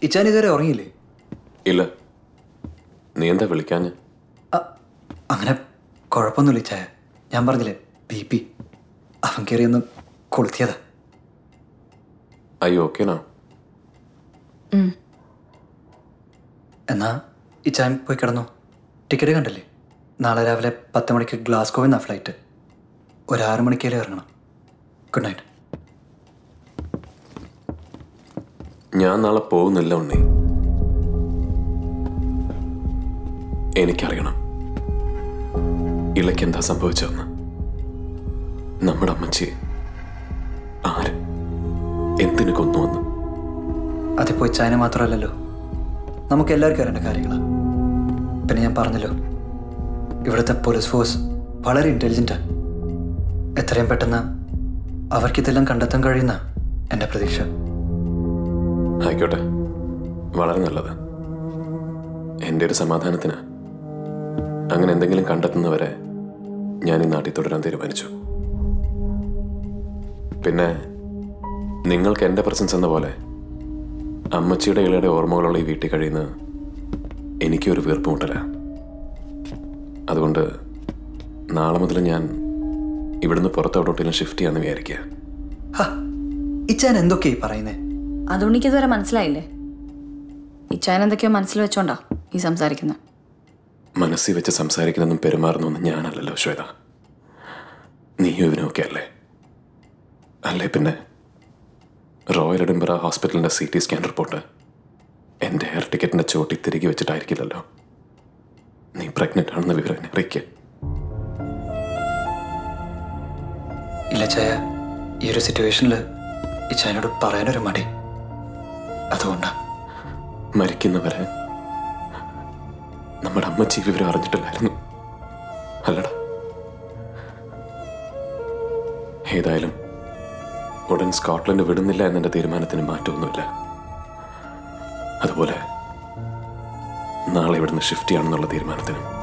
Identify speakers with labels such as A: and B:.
A: ഇച്ചാൻ ഇതുവരെ ഉറങ്ങിയില്ലേ
B: ഇല്ല നീ എന്താ വിളിക്കാഞ്ഞ്
A: അ, അങ്ങനെ കുഴപ്പമൊന്നുമില്ല ഇച്ചായ ഞാൻ പറഞ്ഞില്ലേ ബി പി അവൻ കയറിയൊന്ന് കൊളുത്തിയതാ
B: അയ്യോ ഓക്കേനാ
A: എന്നാ ഇച്ചാൻ പോയി കിടന്നു ടിക്കറ്റ് കണ്ടില്ലേ നാളെ രാവിലെ പത്ത് മണിക്ക് ഗ്ലാസ്കോവിൽ നിന്നാണ് ഫ്ലൈറ്റ് ഒരു ആറ് മണിക്കേലേ ഇറങ്ങണം ഗുഡ് നൈറ്റ്
B: ഞാൻ നാളെ പോകുന്നില്ല ഉണ്ണി എനിക്കറിയണം ഇളയ്ക്ക് എന്താ സംഭവിച്ചതെന്ന് നമ്മുടെ അമ്മച്ചി ആര് എന്തിനു കൊന്നുവന്ന്
A: അതിപ്പോ ഇച്ചായനെ മാത്രമല്ലല്ലോ നമുക്ക് എല്ലാവർക്കും അറിയേണ്ട കാര്യങ്ങളാണ് പിന്നെ ഞാൻ പറഞ്ഞല്ലോ ഇവിടുത്തെ പോലീസ് ഫോഴ്സ് വളരെ ഇൻ്റലിജൻറ്റാണ് എത്രയും പെട്ടെന്ന് അവർക്കിതെല്ലാം കണ്ടെത്താൻ കഴിയുന്ന എൻ്റെ പ്രതീക്ഷ
B: ആയിക്കോട്ടെ വളരെ നല്ലത് എൻ്റെ ഒരു സമാധാനത്തിന് അങ്ങനെ എന്തെങ്കിലും കണ്ടെത്തുന്നവരെ ഞാൻ ഈ നാട്ടിൽ തുടരാൻ തീരുമാനിച്ചു പിന്നെ നിങ്ങൾക്ക് എൻ്റെ പ്രസൻസ് എന്ന പോലെ അമ്മച്ചിയുടെ ഇളയുടെ ഓർമ്മകളുള്ള ഈ വീട്ടിൽ കഴിയുന്ന എനിക്കൊരു വീർപ്പുമുട്ടല അതുകൊണ്ട് നാളെ മുതൽ ഞാൻ ഇവിടുന്ന് പുറത്തോട്ടോട്ടിലും ഷിഫ്റ്റ് ചെയ്യാമെന്ന് വിചാരിക്കുക
A: ഹ ഇച്ചാൻ എന്തൊക്കെയായി പറയുന്നേ
C: അതുകൊണ്ട് എനിക്ക് ഇതുവരെ മനസ്സിലായില്ലേ ഇച്ചായൻ എന്തൊക്കെയോ മനസ്സിൽ വെച്ചോണ്ടാ ഈ സംസാരിക്കുന്നത്
B: മനസ്സിൽ വെച്ച് സംസാരിക്കുന്നതും പെരുമാറുന്നൊന്നും ഞാനല്ലല്ലോ ശ്വേത നീയും ഇവനുമൊക്കെ അല്ലേ അല്ലേ പിന്നെ റോയൽ എഡിംബറ ഹോസ്പിറ്റലിൻ്റെ സി ടി സ്കാൻ റിപ്പോർട്ട് എൻ്റെ എയർ ടിക്കറ്റിൻ്റെ ചോട്ടി തിരികെ വെച്ചിട്ടായിരിക്കില്ലല്ലോ നീ പ്രഗ്നൻ്റ് ആണെന്ന വിവരം എന്നെ അറിയിക്കുക
A: ഇല്ല ചായ ഈ ഒരു സിറ്റുവേഷനിൽ ഇച്ചായനോട് പറയാനൊരു മടി അതുകൊണ്ടാണ്
B: മരിക്കുന്നവരെ നമ്മുടെ അമ്മച്ചി ഈ വിവരം അറിഞ്ഞിട്ടില്ലായിരുന്നു അല്ലടാ ഏതായാലും ഉടൻ സ്കോട്ട്ലൻഡ് വിടുന്നില്ല എന്നെൻ്റെ തീരുമാനത്തിന് മാറ്റമൊന്നുമില്ല അതുപോലെ നാളെ ഇവിടുന്ന് ഷിഫ്റ്റ് ചെയ്യണമെന്നുള്ള തീരുമാനത്തിനും